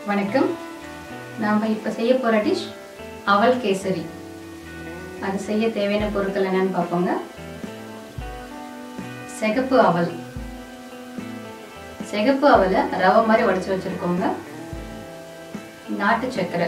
வணக்கம் நாம் இப்போ செய்ய போகிற டிஷ் அவல் கேசரி அது செய்ய தேவையான பொருட்கள் என்னன்னு பார்ப்போங்க சிகப்பு அவல் சிகப்பு அவலை ரவை மாதிரி உடச்சி வச்சுருக்கோங்க நாட்டு சர்க்கரை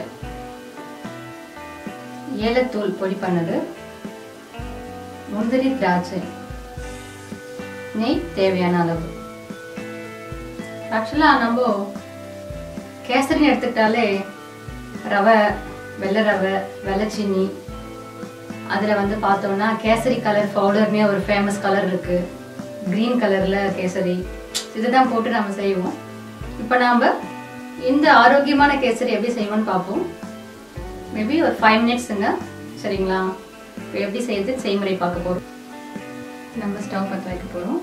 ஏலத்தூள் பொடி பண்ணது முந்திரி திராட்சை நெய் தேவையான அளவு ஆக்சுவலாக நம்ம கேசரின்னு எடுத்துக்கிட்டாலே ரவை வெள்ளை ரவை வெள்ளைச்சீனி அதில் வந்து பார்த்தோம்னா கேசரி கலர் பவுடர்னே ஒரு ஃபேமஸ் கலர் இருக்குது க்ரீன் கலரில் கேசரி இதுதான் போட்டு நம்ம செய்வோம் இப்போ நாம் இந்த ஆரோக்கியமான கேசரி எப்படி செய்வோம்னு பார்ப்போம் மேபி ஒரு ஃபைவ் மினிட்ஸுங்க சரிங்களா இப்போ எப்படி செய்யறது செய்முறை பார்க்க போகிறோம் நம்ம ஸ்டவ் பற்ற வைக்க போகிறோம்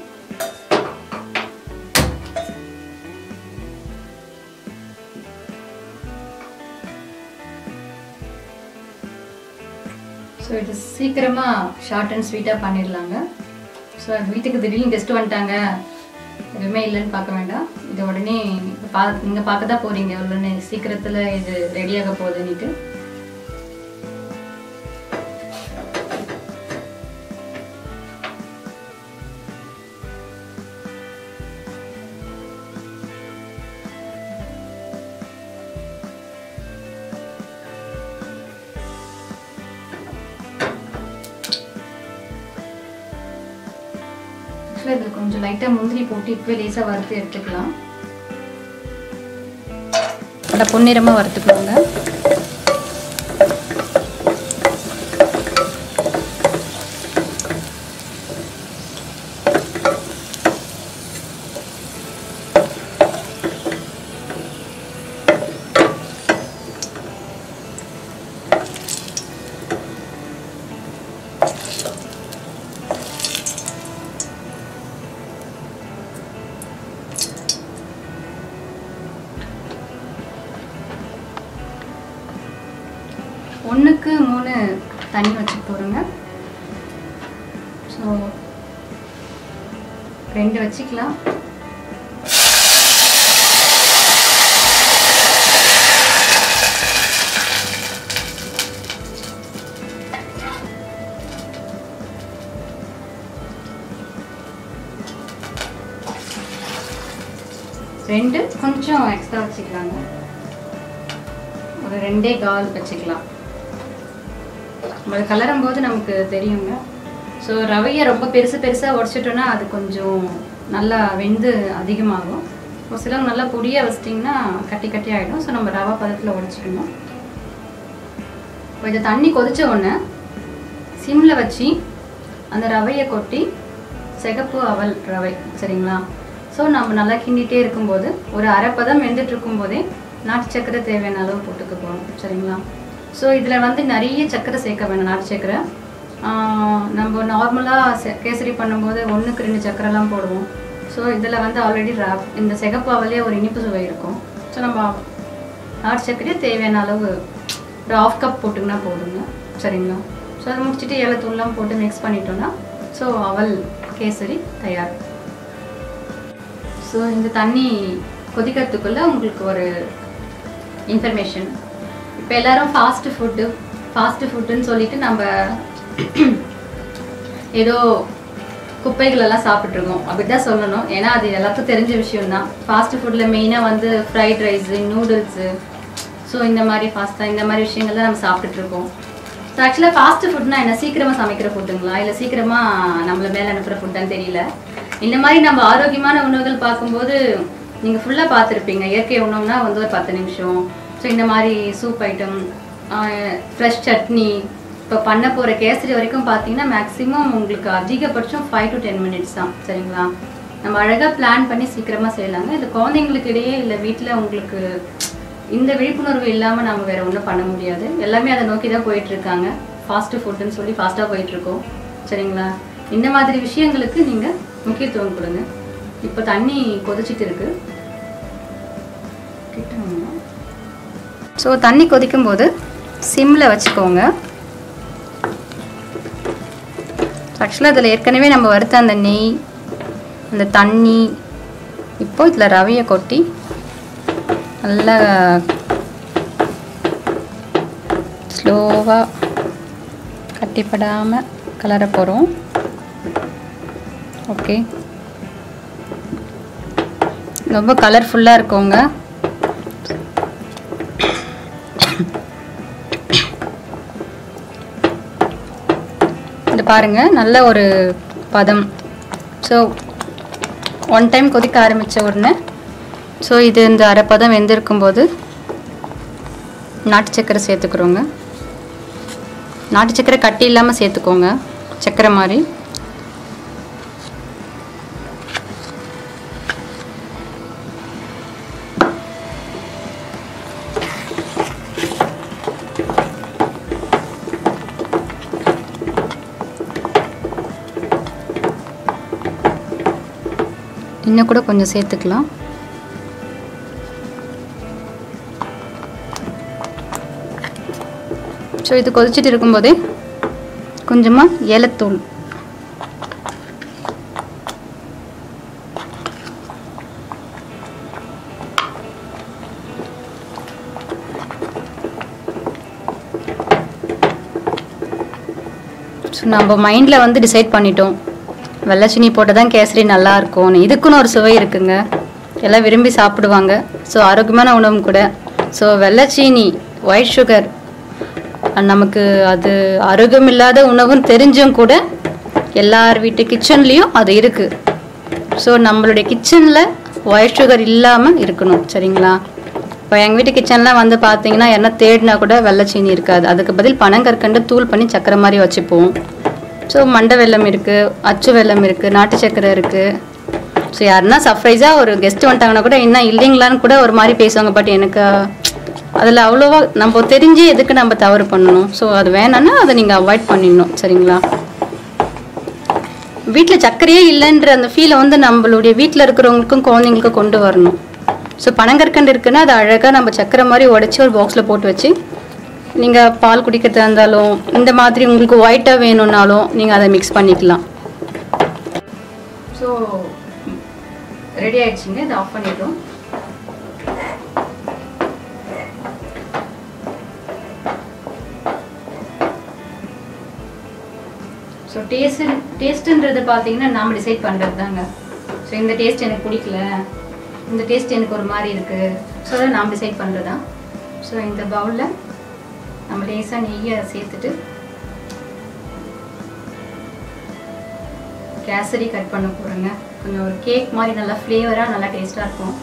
ஸோ இது சீக்கிரமாக ஷார்ட் அண்ட் ஸ்வீட்டாக பண்ணிடலாங்க ஸோ வீட்டுக்கு திடீர்னு கெஸ்ட் வந்துட்டாங்க எதுவுமே இல்லைன்னு பார்க்க வேண்டாம் இது உடனே இப்போ பா நீங்கள் பார்க்க தான் போகிறீங்க உடனே சீக்கிரத்தில் இது ரெடியாக போகுதுன்னுட்டு ஆக்சுவலாக இதில் கொஞ்சம் லைட்டாக முந்திரி போட்டு இப்போ லேசாக வறுத்து எடுத்துக்கலாம் நல்லா பொன்னிறமாக வறுத்துக்கணுங்க ஒன்றுக்கு மூணு தண்ணி வச்சு போடுங்க ஸோ ரெண்டு வச்சுக்கலாம் ரெண்டு கொஞ்சம் எக்ஸ்ட்ரா வச்சுக்கலாங்க ஒரு ரெண்டே கால் வச்சுக்கலாம் நம்மளை கலரும் போது நமக்கு தெரியுங்க ஸோ ரவையை ரொம்ப பெருசு பெருசாக உடச்சிட்டோன்னா அது கொஞ்சம் நல்லா வெந்து அதிகமாகும் ஒரு சிலவங்க நல்லா பொடியாக வச்சிட்டிங்கன்னா கட்டி கட்டி ஆகிடும் ஸோ நம்ம ரவை பதத்தில் உடச்சிக்கணும் இப்போ இதை தண்ணி கொதிச்ச உடனே சிம்மில் வச்சு அந்த ரவையை கொட்டி சிகப்பு அவல் ரவை சரிங்களா ஸோ நம்ம நல்லா கிண்டிகிட்டே இருக்கும்போது ஒரு அரைப்பதம் வெந்துட்டு இருக்கும்போதே நாட்டு சக்கரை தேவையான அளவு போட்டுக்க போகிறோம் சரிங்களா ஸோ இதில் வந்து நிறைய சக்கரை சேர்க்க வேணும் நாட்டு சக்கரை நம்ம நார்மலாக கேசரி பண்ணும்போது ஒன்றுக்கு ரெண்டு சக்கரைலாம் போடுவோம் ஸோ இதில் வந்து ஆல்ரெடி ரா இந்த சிகப்பாவிலே ஒரு இனிப்பு சுவை இருக்கும் ஸோ நம்ம நாட்டு சக்கரையே தேவையான அளவு ஒரு ஆஃப் கப் போட்டுங்கன்னா போதுங்க சரிங்களா ஸோ அதை முடிச்சுட்டு ஏலத்தூள்லாம் போட்டு மிக்ஸ் பண்ணிட்டோன்னா ஸோ அவல் கேசரி தயார் ஸோ இந்த தண்ணி கொதிக்கிறதுக்குள்ளே உங்களுக்கு ஒரு இன்ஃபர்மேஷன் இப்போ எல்லாரும் ஃபாஸ்ட் ஃபுட்டு ஃபாஸ்ட் ஃபுட்டுன்னு சொல்லிட்டு நம்ம ஏதோ குப்பைகளெல்லாம் சாப்பிட்ருக்கோம் அப்படி தான் சொல்லணும் ஏன்னா அது எல்லாத்துக்கும் தெரிஞ்ச விஷயம் தான் ஃபாஸ்ட் ஃபுட்டில் மெயினாக வந்து ஃப்ரைட் ரைஸு நூடுல்ஸு ஸோ இந்த மாதிரி பாஸ்தா இந்த மாதிரி விஷயங்கள் தான் நம்ம சாப்பிட்டுட்ருக்கோம் ஸோ ஆக்சுவலாக ஃபாஸ்ட் ஃபுட்னா என்ன சீக்கிரமாக சமைக்கிற ஃபுட்டுங்களா இல்லை சீக்கிரமாக நம்மளை மேலே அனுப்புகிற ஃபுட்டான்னு தெரியல இந்த மாதிரி நம்ம ஆரோக்கியமான உணவுகள் பார்க்கும்போது நீங்கள் ஃபுல்லாக பார்த்துருப்பீங்க இயற்கை உணவுனா வந்து ஒரு பத்து நிமிஷம் ஸோ இந்த மாதிரி சூப் ஐட்டம் ஃப்ரெஷ் சட்னி இப்போ பண்ண போகிற கேசரி வரைக்கும் பார்த்தீங்கன்னா மேக்ஸிமம் உங்களுக்கு அதிகபட்சம் ஃபைவ் டு டென் மினிட்ஸ் தான் சரிங்களா நம்ம அழகாக பிளான் பண்ணி சீக்கிரமாக செய்யலாங்க இல்லை குழந்தைங்களுக்கு இடையே இல்லை வீட்டில் உங்களுக்கு இந்த விழிப்புணர்வு இல்லாமல் நம்ம வேறு ஒன்றும் பண்ண முடியாது எல்லாமே அதை நோக்கி தான் போயிட்டுருக்காங்க ஃபாஸ்ட்டு ஃபுட்டுன்னு சொல்லி ஃபாஸ்ட்டாக போயிட்டுருக்கோம் சரிங்களா இந்த மாதிரி விஷயங்களுக்கு நீங்கள் முக்கியத்துவம் கொடுங்க இப்போ தண்ணி கொதிச்சிட்டு இருக்கு ஸோ தண்ணி கொதிக்கும் போது சிம்மில் வச்சுக்கோங்க ஆக்சுவலாக இதில் ஏற்கனவே நம்ம வறுத்த அந்த நெய் அந்த தண்ணி இப்போ இதில் ரவையை கொட்டி நல்லா ஸ்லோவாக கட்டிப்படாமல் கலர போகிறோம் ஓகே ரொம்ப கலர்ஃபுல்லாக இருக்குங்க இது பாருங்கள் நல்ல ஒரு பதம் ஸோ ஒன் டைம் கொதிக்க ஆரம்பித்த உடனே ஸோ இது இந்த அரை பதம் வெந்திருக்கும் போது நாட்டு சக்கரை சேர்த்துக்கிறோங்க நாட்டு சக்கரை கட்டி இல்லாமல் சேர்த்துக்கோங்க சக்கரை மாதிரி இன்னும் கூட கொஞ்சம் சேர்த்துக்கலாம் ஸோ இது கொதிச்சுட்டு இருக்கும்போதே கொஞ்சமாக ஏலத்தூள் ஸோ நம்ம மைண்டில் வந்து டிசைட் பண்ணிட்டோம் வெள்ளை சீனி போட்டால் தான் கேசரி நல்லா இருக்கும்னு இதுக்குன்னு ஒரு சுவை இருக்குங்க எல்லாம் விரும்பி சாப்பிடுவாங்க ஸோ ஆரோக்கியமான உணவும் கூட ஸோ வெள்ளை சீனி ஒயிட் சுகர் நமக்கு அது ஆரோக்கியம் இல்லாத உணவுன்னு தெரிஞ்சும் கூட எல்லார் வீட்டு கிச்சன்லேயும் அது இருக்குது ஸோ நம்மளுடைய கிச்சனில் ஒயிட் சுகர் இல்லாமல் இருக்கணும் சரிங்களா இப்போ எங்கள் வீட்டு கிச்சன்லாம் வந்து பார்த்தீங்கன்னா என்ன தேடினா கூட வெள்ளை சீனி இருக்காது அதுக்கு பதில் பனங்கற்கண்டு தூள் பண்ணி சக்கரை மாதிரி வச்சுப்போம் ஸோ மண்டை வெல்லம் இருக்குது அச்சு வெல்லம் இருக்குது நாட்டு சக்கரை இருக்குது ஸோ யாருன்னா சர்ப்ரைஸாக ஒரு கெஸ்ட் வந்துட்டாங்கன்னா கூட என்ன இல்லைங்களான்னு கூட ஒரு மாதிரி பேசுவாங்க பட் எனக்கு அதில் அவ்வளோவா நம்ம தெரிஞ்சு எதுக்கு நம்ம தவறு பண்ணணும் ஸோ அது வேணான்னா அதை நீங்கள் அவாய்ட் பண்ணிடணும் சரிங்களா வீட்டில் சர்க்கரையே இல்லைன்ற அந்த ஃபீலை வந்து நம்மளுடைய வீட்டில் இருக்கிறவங்களுக்கும் குழந்தைங்களுக்கும் கொண்டு வரணும் ஸோ பனங்கற்கண்டு இருக்குன்னா அது அழகாக நம்ம சக்கரை மாதிரி உடச்சி ஒரு பாக்ஸில் போட்டு வச்சு நீங்கள் பால் குடிக்கிறதா இருந்தாலும் இந்த மாதிரி உங்களுக்கு ஒயிட்டாக வேணும்னாலும் நீங்கள் அதை மிக்ஸ் பண்ணிக்கலாம் ஸோ ரெடி ஆயிடுச்சுங்க இதை ஆஃப் பண்ணிடுறோம் ஸோ டேஸ்ட் டேஸ்ட்டுன்றது பார்த்தீங்கன்னா நாம் டிசைட் பண்ணுறது தாங்க ஸோ இந்த டேஸ்ட் எனக்கு பிடிக்கல இந்த டேஸ்ட் எனக்கு ஒரு மாதிரி இருக்குது ஸோ அதை நாம் டிசைட் பண்ணுறது தான் ஸோ இந்த பவுலில் நம்ம லேசாக நெய்யை சேர்த்துட்டு கேசரி கட் பண்ண போகிறேங்க கொஞ்சம் ஒரு கேக் மாதிரி நல்லா ஃப்ளேவராக நல்லா டேஸ்ட்டாக இருக்கும்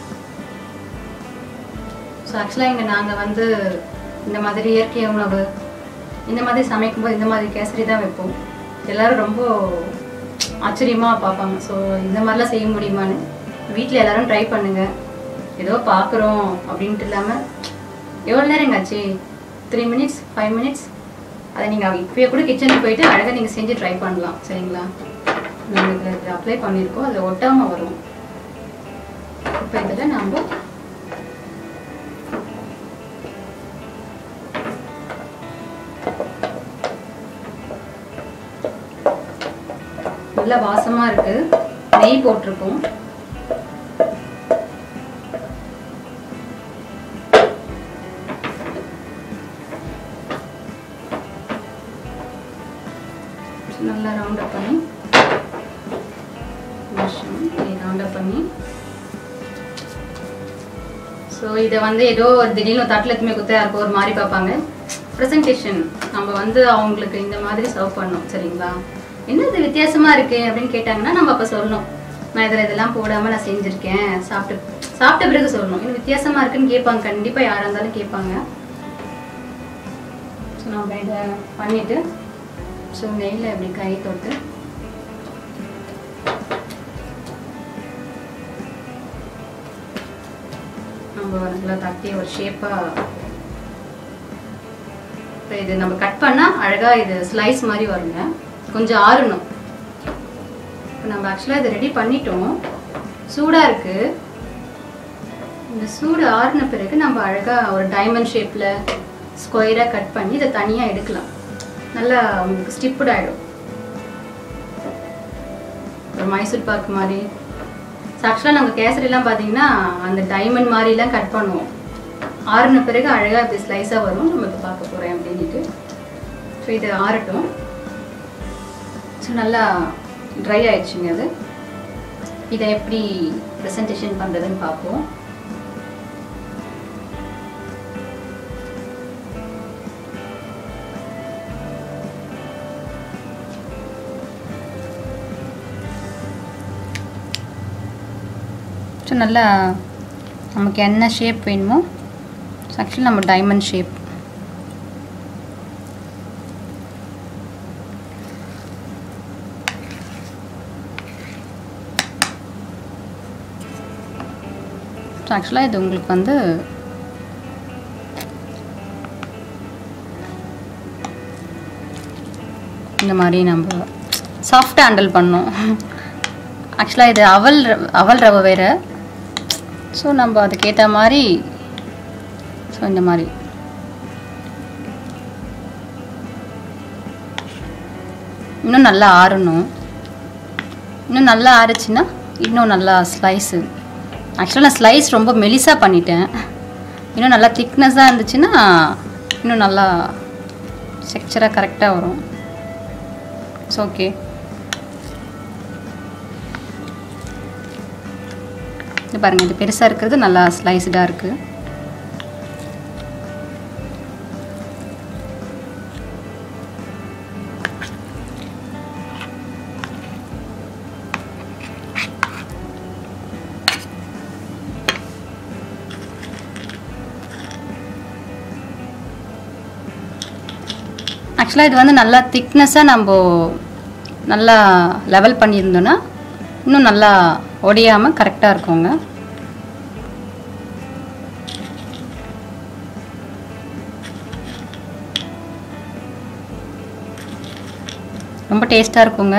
ஸோ ஆக்சுவலாக இங்கே நாங்கள் வந்து இந்த மாதிரி இயற்கை உணவு இந்த மாதிரி சமைக்கும்போது இந்த மாதிரி கேசரி தான் வைப்போம் எல்லாரும் ரொம்ப ஆச்சரியமாக பார்ப்பாங்க ஸோ இந்த மாதிரிலாம் செய்ய முடியுமான்னு வீட்டில் எல்லாரும் ட்ரை பண்ணுங்க ஏதோ பார்க்குறோம் அப்படின்ட்டு இல்லாமல் எவ்வளோ நேரம் ஆச்சு த்ரீ மினிட்ஸ் ஃபைவ் மினிட்ஸ் அதை நீங்கள் இப்போயே கூட கிச்சனுக்கு போயிட்டு அழகாக நீங்கள் செஞ்சு ட்ரை பண்ணலாம் சரிங்களா நம்ம இதில் இதில் அப்ளை பண்ணியிருக்கோம் அதில் ஒட்டாமல் வரும் இப்போ இதில் நம்ம நல்ல வாசமா இருக்கு நெய் போட்டிருக்கோம் நல்லா ரவுண்ட் அப் பண்ணி ரவுண்ட் அப் பண்ணி ஸோ இதை வந்து ஏதோ ஒரு திடீர்னு தட்டில் எத்துமே குத்தையா இருக்கும் ஒரு மாதிரி பார்ப்பாங்க ப்ரெசன்டேஷன் நம்ம வந்து அவங்களுக்கு இந்த மாதிரி சர்வ் பண்ணோம் சரிங்களா என்ன இது வித்தியாசமா இருக்கு அப்படின்னு கேட்டாங்கன்னா நம்ம அப்போ சொல்லணும் நான் இதில் இதெல்லாம் போடாமல் நான் செஞ்சுருக்கேன் சாப்பிட்டு சாப்பிட்ட பிறகு சொல்லணும் இது வித்தியாசமா இருக்குன்னு கேட்பாங்க கண்டிப்பாக யாராக இருந்தாலும் கேட்பாங்க ஸோ நம்ம இதை பண்ணிட்டு ஸோ நெய்யில் இப்படி கை தொட்டு நம்ம நல்லா தட்டி ஒரு ஷேப்பாக இப்போ இது நம்ம கட் பண்ணால் அழகாக இது ஸ்லைஸ் மாதிரி வருங்க கொஞ்சம் ஆறணும் இப்போ நம்ம ஆக்சுவலாக இதை ரெடி பண்ணிட்டோம் சூடாக இருக்குது இந்த சூடு ஆறின பிறகு நம்ம அழகாக ஒரு டைமண்ட் ஷேப்பில் ஸ்கொயராக கட் பண்ணி இதை தனியாக எடுக்கலாம் நல்லா உங்களுக்கு ஸ்டிப்புட் ஆகிடும் ஒரு மைசூர் பாக்கு மாதிரி ஆக்சுவலாக நாங்கள் கேசரிலாம் பார்த்தீங்கன்னா அந்த டைமண்ட் மாதிரிலாம் கட் பண்ணுவோம் ஆறுன பிறகு அழகாக இப்படி ஸ்லைஸாக வரும் நம்ம இப்போ பார்க்க போகிறேன் அப்படின்ட்டு ஸோ இது ஆறட்டும் ஸோ நல்லா ட்ரை ஆயிடுச்சுங்க அது இதை எப்படி ப்ரெசன்டேஷன் பண்ணுறதுன்னு பார்ப்போம் ஸோ நல்லா நமக்கு என்ன ஷேப் வேணுமோ ஆக்சுவலி நம்ம டைமண்ட் ஷேப் ஸோ ஆக்சுவலாக இது உங்களுக்கு வந்து இந்த மாதிரி நம்ம சாஃப்டாக ஹேண்டில் பண்ணோம் ஆக்சுவலாக இது அவல் ர- அவல் ரவை வேறு ஸோ நம்ம அதுக்கேற்ற மாதிரி ஸோ இந்த மாதிரி இன்னும் நல்லா ஆறணும் இன்னும் நல்லா ஆறுச்சுன்னா இன்னும் நல்லா ஸ்லைஸு ஆக்சுவலாக நான் ஸ்லைஸ் ரொம்ப மெலிசாக பண்ணிட்டேன் இன்னும் நல்லா திக்னஸாக இருந்துச்சுன்னா இன்னும் நல்லா ஸ்ட்ரக்சராக கரெக்டாக வரும் இட்ஸ் ஓகே இது பாருங்கள் இது பெருசாக இருக்கிறது நல்லா ஸ்லைஸ்டாக இருக்குது ஆக்சுவலாக இது வந்து நல்லா திக்னஸாக நம்ம நல்லா லெவல் பண்ணியிருந்தோன்னா இன்னும் நல்லா உடையாமல் கரெக்டாக இருக்குங்க ரொம்ப டேஸ்ட்டாக இருக்குங்க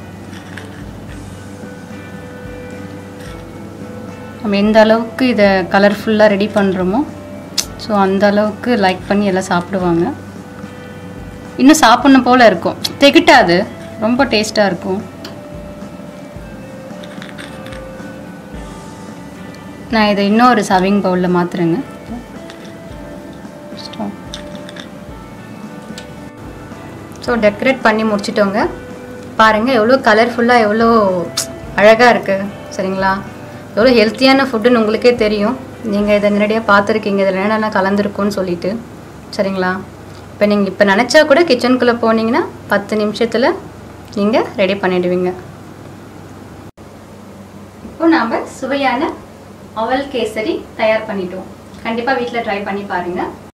நம்ம எந்த அளவுக்கு இதை கலர்ஃபுல்லாக ரெடி பண்ணுறோமோ ஸோ அந்த அளவுக்கு லைக் பண்ணி எல்லாம் சாப்பிடுவாங்க இன்னும் சாப்பிடணும் போல் இருக்கும் திகட்டாது ரொம்ப டேஸ்ட்டாக இருக்கும் நான் இதை இன்னொரு சர்விங் பவுலில் மாற்றுறேங்க ஸோ டெக்கரேட் பண்ணி முடிச்சிட்டோங்க பாருங்கள் எவ்வளோ கலர்ஃபுல்லாக எவ்வளோ அழகாக இருக்குது சரிங்களா எவ்வளோ ஹெல்த்தியான ஃபுட்டுன்னு உங்களுக்கே தெரியும் நீங்கள் இதை நேரடியாக பார்த்துருக்கீங்க இதில் என்னென்ன கலந்துருக்குன்னு சொல்லிட்டு சரிங்களா இப்போ நீங்கள் இப்போ நினச்சா கூட கிச்சனுக்குள்ளே போனீங்கன்னா பத்து நிமிஷத்தில் நீங்கள் ரெடி பண்ணிடுவீங்க இப்போ நாம் சுவையான அவல் கேசரி தயார் பண்ணிட்டோம் கண்டிப்பாக வீட்டில் ட்ரை பண்ணி பாருங்கள்